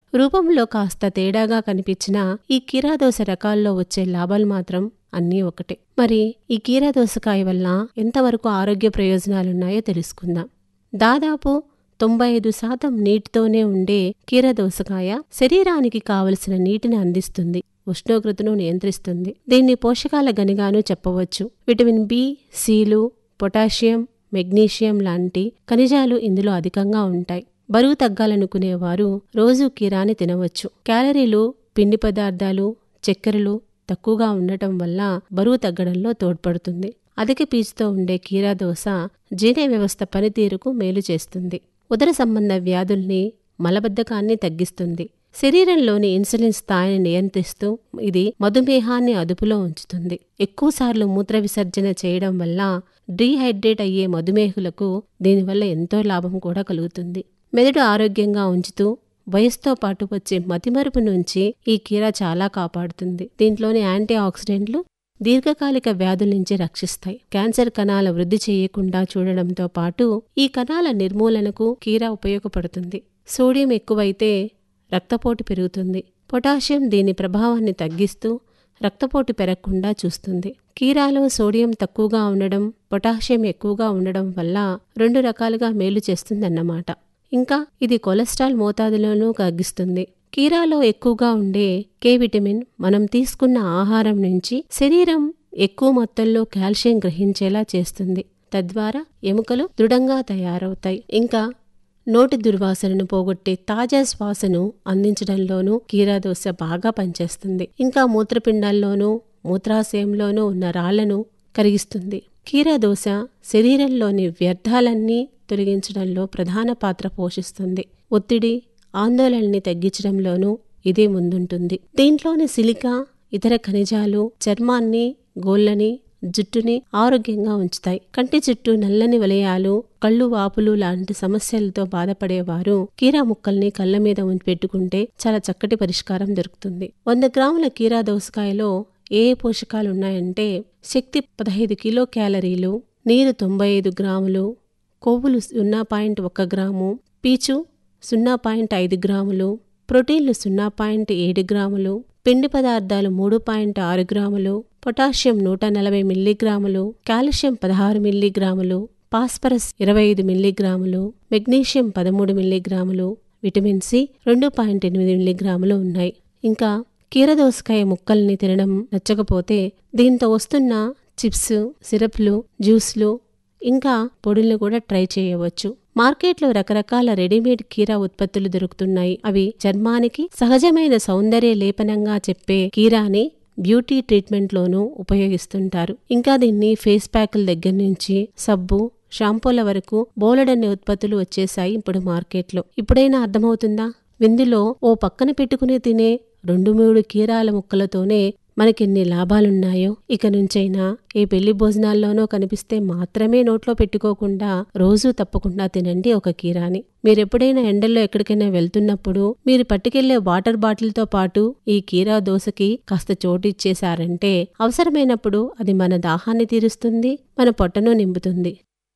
రూపంలో కాస్త తేడాగా కనిపించిన ఈ కీరాదోస రకాల్లో వచ్చే లాభాలు మాత్రం అన్నీ ఒకటే మరి ఈ కీరాదోసకాయ వల్ల ఎంతవరకు ఆరోగ్య ప్రయోజనాలున్నాయో తెలుసుకుందాం దాదాపు తొంభై ఐదు శాతం నీటితోనే ఉండే కీరదోసకాయ శరీరానికి కావలసిన నీటిని అందిస్తుంది ఉష్ణోగ్రతను నియంత్రిస్తుంది దీన్ని పోషకాల గనిగాను చెప్పవచ్చు విటమిన్ బి సీలు పొటాషియం మెగ్నీషియం లాంటి ఖనిజాలు ఇందులో అధికంగా ఉంటాయి బరువు తగ్గాలనుకునేవారు రోజు కీరాని తినవచ్చు క్యాలరీలు పిండి పదార్థాలు చక్కెరలు తక్కువగా ఉండటం వల్ల బరువు తగ్గడంలో తోడ్పడుతుంది అధిక పీచుతో ఉండే కీరా దోశ జీర్ణ వ్యవస్థ పనితీరుకు మేలు చేస్తుంది ఉదర సంబంధ వ్యాధుల్ని మలబద్ధకాన్ని తగ్గిస్తుంది శరీరంలోని ఇన్సులిన్ స్థాయిని నియంత్రిస్తూ ఇది మధుమేహాన్ని అదుపులో ఉంచుతుంది ఎక్కువసార్లు మూత్ర విసర్జన చేయడం వల్ల డీహైడ్రేట్ అయ్యే మధుమేహులకు దీనివల్ల ఎంతో లాభం కూడా కలుగుతుంది మెదడు ఆరోగ్యంగా ఉంచుతూ వయసుతో పాటు వచ్చే మతిమరుపు నుంచి ఈ కీర చాలా కాపాడుతుంది దీంట్లోని యాంటీ ఆక్సిడెంట్లు దీర్ఘకాలిక వ్యాధుల నుంచి రక్షిస్తాయి క్యాన్సర్ కణాల వృద్ధి చేయకుండా చూడడంతో పాటు ఈ కణాల నిర్మూలనకు కీర ఉపయోగపడుతుంది సోడియం ఎక్కువైతే రక్తపోటు పెరుగుతుంది పొటాషియం దీని ప్రభావాన్ని తగ్గిస్తూ రక్తపోటు పెరగకుండా చూస్తుంది కీరాలో సోడియం తక్కువగా ఉండడం పొటాషియం ఎక్కువగా ఉండడం వల్ల రెండు రకాలుగా మేలు చేస్తుందన్నమాట ఇంకా ఇది కొలెస్ట్రాల్ మోతాదులోనూ తగ్గిస్తుంది కీరాలో ఎక్కువగా ఉండే కే విటమిన్ మనం తీసుకున్న ఆహారం నుంచి శరీరం ఎక్కువ మొత్తంలో కాల్షియం గ్రహించేలా చేస్తుంది తద్వారా ఎముకలు దృఢంగా తయారవుతాయి ఇంకా నోటి దుర్వాసనను పోగొట్టే తాజా శ్వాసను అందించడంలోనూ కీరాదోశ బాగా పనిచేస్తుంది ఇంకా మూత్రపిండాల్లోనూ మూత్రాశయంలోనూ ఉన్న రాళ్లను కరిగిస్తుంది కీరాదోశ శరీరంలోని వ్యర్థాలన్నీ తొలగించడంలో ప్రధాన పాత్ర పోషిస్తుంది ఒత్తిడి ఆందోళనని తగ్గించడంలోనూ ఇదే ముందుంటుంది దీంట్లోని సిలికా ఇతర ఖనిజాలు చర్మాన్ని గోళ్ళని జుట్టుని ఆరోగ్యంగా ఉంచుతాయి కంటి చుట్టూ నల్లని వలయాలు కళ్ళు వాపులు లాంటి సమస్యలతో బాధపడేవారు కీరా ముక్కల్ని కళ్ళ మీద ఉంచి పెట్టుకుంటే చాలా చక్కటి పరిష్కారం దొరుకుతుంది వంద గ్రాముల కీరా దోసకాయలో ఏ ఏ పోషకాలు ఉన్నాయంటే శక్తి పదహైదు కిలో క్యాలరీలు నీరు తొంభై ఐదు గ్రాములు కొవ్వులు సున్నా పాయింట్ ఒక గ్రాము పీచు సున్నా పాయింట్ ఐదు గ్రాములు ప్రోటీన్లు సున్నా పాయింట్ ఏడు గ్రాములు పిండి పదార్థాలు మూడు పాయింట్ ఆరు గ్రాములు పొటాషియం నూట నలభై మిల్లీగ్రాములు కాల్షియం పదహారు మిల్లీగ్రాములు పాస్పరస్ ఇరవై ఐదు మిల్లీగ్రాములు మెగ్నీషియం పదమూడు మిల్లీగ్రాములు విటమిన్ సి రెండు పాయింట్ ఎనిమిది మిల్లీగ్రాములు ఉన్నాయి ఇంకా కీరదోసకాయ ముక్కల్ని తినడం నచ్చకపోతే దీంతో వస్తున్న చిప్స్ సిరప్లు జ్యూస్లు ఇంకా పొడులను కూడా ట్రై చేయవచ్చు మార్కెట్లో రకరకాల రెడీమేడ్ కీరా ఉత్పత్తులు దొరుకుతున్నాయి అవి చర్మానికి సహజమైన సౌందర్య లేపనంగా చెప్పే కీరాని బ్యూటీ ట్రీట్మెంట్లోనూ ఉపయోగిస్తుంటారు ఇంకా దీన్ని ఫేస్ ప్యాకుల దగ్గర నుంచి సబ్బు షాంపూల వరకు బోలెడన్ని ఉత్పత్తులు వచ్చేసాయి ఇప్పుడు మార్కెట్లో ఇప్పుడైనా అర్థమవుతుందా విందులో ఓ పక్కన పెట్టుకుని తినే రెండు మూడు కీరాల ముక్కలతోనే మనకెన్ని లాభాలున్నాయో ఇక నుంచైనా ఏ పెళ్లి భోజనాల్లోనో కనిపిస్తే మాత్రమే నోట్లో పెట్టుకోకుండా రోజూ తప్పకుండా తినండి ఒక కీరాని మీరెప్పుడైనా ఎండల్లో ఎక్కడికైనా వెళ్తున్నప్పుడు మీరు పట్టుకెళ్లే వాటర్ బాటిల్తో పాటు ఈ కీరా దోశకి కాస్త చోటు ఇచ్చేశారంటే అవసరమైనప్పుడు అది మన దాహాన్ని తీరుస్తుంది మన పొట్టను నింపుతుంది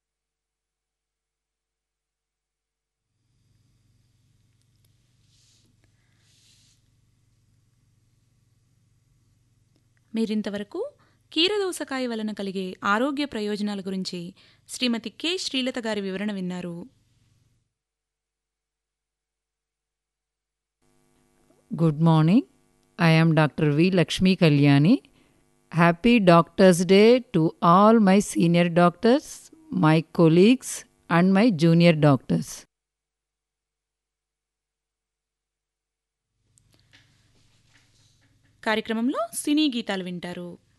మీరింతవరకు కీరదోసకాయ వలన కలిగే ఆరోగ్య ప్రయోజనాల గురించి శ్రీమతి కె శ్రీలత గారి వివరణ విన్నారు Good morning. I am Dr. V. Lakshmi Kalyani. Happy Doctors' Day to all my senior doctors, my colleagues, and my junior doctors. కార్యక్రమంలో సినీ గీతాలు వింటారు